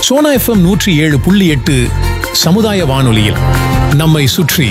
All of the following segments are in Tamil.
சோனா எஃப்எம் நூற்றி ஏழு புள்ளி எட்டு சமுதாய வானொலியில் நம்மை சுற்றி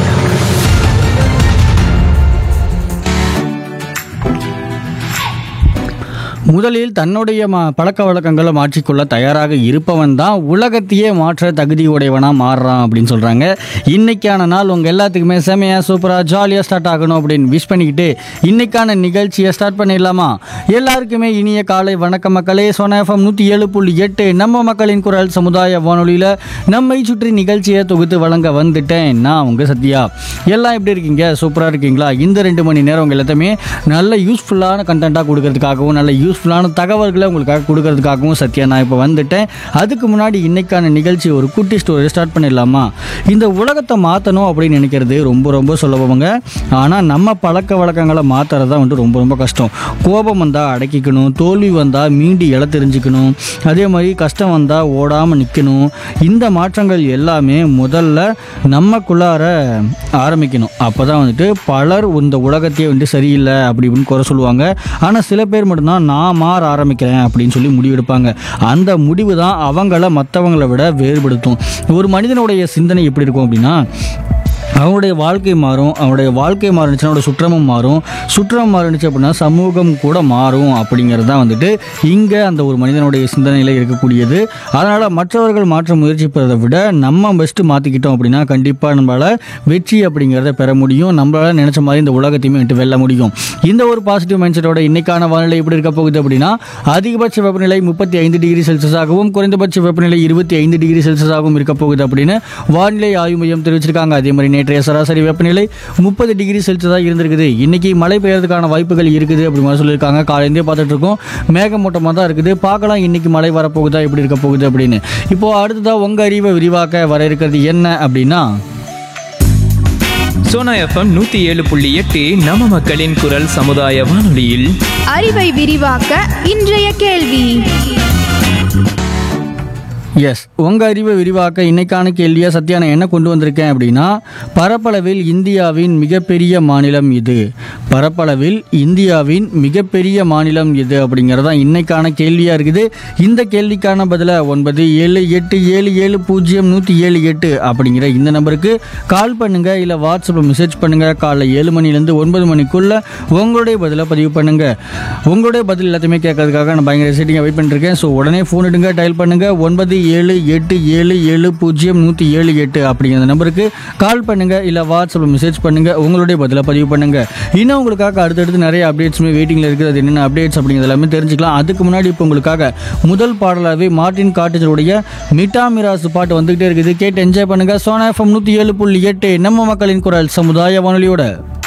முதலில் தன்னுடைய மா பழக்க வழக்கங்களை மாற்றிக்கொள்ள தயாராக இருப்பவன் தான் உலகத்தையே மாற்ற தகுதியுடையவனாக மாறுறான் அப்படின்னு சொல்கிறாங்க இன்னைக்கான நாள் உங்கள் எல்லாத்துக்குமே செமையாக சூப்பராக ஜாலியாக ஸ்டார்ட் ஆகணும் அப்படின்னு விஷ் பண்ணிக்கிட்டு இன்னைக்கான நிகழ்ச்சியை ஸ்டார்ட் பண்ணிடலாமா எல்லாருக்குமே இனிய காலை வணக்கம் மக்களே சோனா எஃப்எம் நூற்றி ஏழு புள்ளி எட்டு நம்ம மக்களின் குரல் சமுதாய வானொலியில் நம்மை சுற்றி நிகழ்ச்சியை தொகுத்து வழங்க வந்துட்டேன் நான் உங்கள் சத்யா எல்லாம் எப்படி இருக்கீங்க சூப்பராக இருக்கீங்களா இந்த ரெண்டு மணி நேரம் உங்கள் எல்லாத்தையுமே நல்ல யூஸ்ஃபுல்லான கண்டென்ட்டாக கொடுக்கறதுக்காகவும் நல்ல யூஸ்ஃபுல்லான தகவல்களை உங்களுக்காக கொடுக்கறதுக்காகவும் சத்யா நான் இப்போ வந்துட்டேன் அதுக்கு முன்னாடி இன்னைக்கான நிகழ்ச்சி ஒரு குட்டி ஸ்டோரி ஸ்டார்ட் பண்ணிடலாமா இந்த உலகத்தை மாற்றணும் அப்படின்னு நினைக்கிறது ரொம்ப ரொம்ப சுலபங்க ஆனால் நம்ம பழக்க வழக்கங்களை மாற்றுறது தான் வந்துட்டு ரொம்ப ரொம்ப கஷ்டம் கோபம் வந்தால் அடக்கிக்கணும் தோல்வி வந்தால் மீண்டு இழ தெரிஞ்சுக்கணும் அதே மாதிரி கஷ்டம் வந்தால் ஓடாமல் நிற்கணும் இந்த மாற்றங்கள் எல்லாமே முதல்ல நமக்குள்ளார ஆரம்பிக்கணும் அப்போ தான் வந்துட்டு பலர் இந்த உலகத்தையே வந்துட்டு சரியில்லை அப்படி இப்படின்னு குறை சொல்லுவாங்க ஆனால் சில பேர் மட்டும்தான் நான் மாற ஆரம்பிக்கிறேன் அப்படின்னு சொல்லி முடிவெடுப்பாங்க அந்த முடிவு தான் அவங்கள மற்றவங்களை விட வேறுபடுத்தும் ஒரு மனிதனுடைய சிந்தனை எப்படி இருக்கும் அப்படின்னா அவனுடைய வாழ்க்கை மாறும் அவனுடைய வாழ்க்கை மாறுனுச்சுன்னா அவனுடைய சுற்றமும் மாறும் சுற்றம் மாறுனுச்சு அப்படின்னா சமூகம் கூட மாறும் அப்படிங்கிறது தான் வந்துட்டு இங்கே அந்த ஒரு மனிதனுடைய சிந்தனையில் இருக்கக்கூடியது அதனால் மற்றவர்கள் மாற்ற முயற்சிப்பதை விட நம்ம பெஸ்ட்டு மாற்றிக்கிட்டோம் அப்படின்னா கண்டிப்பாக நம்மளால் வெற்றி அப்படிங்கிறத பெற முடியும் நம்மளால் நினச்ச மாதிரி இந்த உலகத்தையுமே விட்டு வெல்ல முடியும் இந்த ஒரு பாசிட்டிவ் மைண்ட் செட்டோட இன்னைக்கான வானிலை எப்படி இருக்க போகுது அப்படின்னா அதிகபட்ச வெப்பநிலை முப்பத்தி ஐந்து டிகிரி செல்சியஸாகவும் குறைந்தபட்ச வெப்பநிலை இருபத்தி ஐந்து டிகிரி செல்சியஸாகவும் இருக்க போகுது அப்படின்னு வானிலை ஆய்வு மையம் தெரிவிச்சிருக்காங்க அதே மாதிரி நேற்றைய சராசரி வெப்பநிலை முப்பது டிகிரி செல்சியஸாக இருந்திருக்குது இன்னைக்கு மழை பெய்யறதுக்கான வாய்ப்புகள் இருக்குது அப்படி மாதிரி சொல்லியிருக்காங்க காலையிலேருந்தே பார்த்துட்டு இருக்கோம் மேகமூட்டமாக தான் இருக்குது பார்க்கலாம் இன்னைக்கு மழை வரப்போகுதா எப்படி இருக்க போகுது அப்படின்னு இப்போ அடுத்ததாக உங்கள் அறிவை விரிவாக்க வர இருக்கிறது என்ன அப்படின்னா சோனா எஃப்எம் நூத்தி ஏழு புள்ளி எட்டு நம்ம மக்களின் குரல் சமுதாய வானொலியில் அறிவை விரிவாக்க இன்றைய கேள்வி எஸ் உங்கள் அறிவை விரிவாக்க இன்னைக்கான கேள்வியாக சத்யா நான் என்ன கொண்டு வந்திருக்கேன் அப்படின்னா பரப்பளவில் இந்தியாவின் மிகப்பெரிய மாநிலம் இது பரப்பளவில் இந்தியாவின் மிகப்பெரிய மாநிலம் இது அப்படிங்கிறது தான் இன்னைக்கான கேள்வியாக இருக்குது இந்த கேள்விக்கான பதிலை ஒன்பது ஏழு எட்டு ஏழு ஏழு பூஜ்ஜியம் நூற்றி ஏழு எட்டு அப்படிங்கிற இந்த நம்பருக்கு கால் பண்ணுங்கள் இல்லை வாட்ஸ்அப்பில் மெசேஜ் பண்ணுங்கள் காலைல ஏழு மணிலேருந்து ஒன்பது மணிக்குள்ளே உங்களுடைய பதிலை பதிவு பண்ணுங்கள் உங்களுடைய பதில் எல்லாத்தையுமே கேட்கறதுக்காக நான் பயங்கர செட்டிங்காக வெயிட் பண்ணிருக்கேன் ஸோ உடனே ஃபோன் எடுங்க டயல் பண்ணுங்கள் ஒன்பது ஏழு எட்டு ஏழு ஏழு பூஜ்ஜியம் நூற்றி ஏழு எட்டு அப்படிங்கிற நம்பருக்கு கால் பண்ணுங்கள் இல்லை வாட்ஸ்அப்பில் மெசேஜ் பண்ணுங்கள் உங்களுடைய பதிலை பதிவு பண்ணுங்கள் இன்னும் உங்களுக்காக அடுத்தடுத்து நிறைய அப்டேட்ஸுமே வெயிட்டிங்கில் இருக்குது அது என்னென்ன அப்டேட்ஸ் அப்படிங்கிறது எல்லாமே தெரிஞ்சுக்கலாம் அதுக்கு முன்னாடி இப்போ உங்களுக்காக முதல் பாடலாகவே மார்ட்டின் காட்டேஜருடைய மிட்டா மிராசு பாட்டு வந்துகிட்டே இருக்குது கேட்டு என்ஜாய் பண்ணுங்கள் சோனா எஃப்எம் நூற்றி ஏழு புள்ளி எட்டு நம்ம மக்களின் குரல் சமுதாய வானொலியோட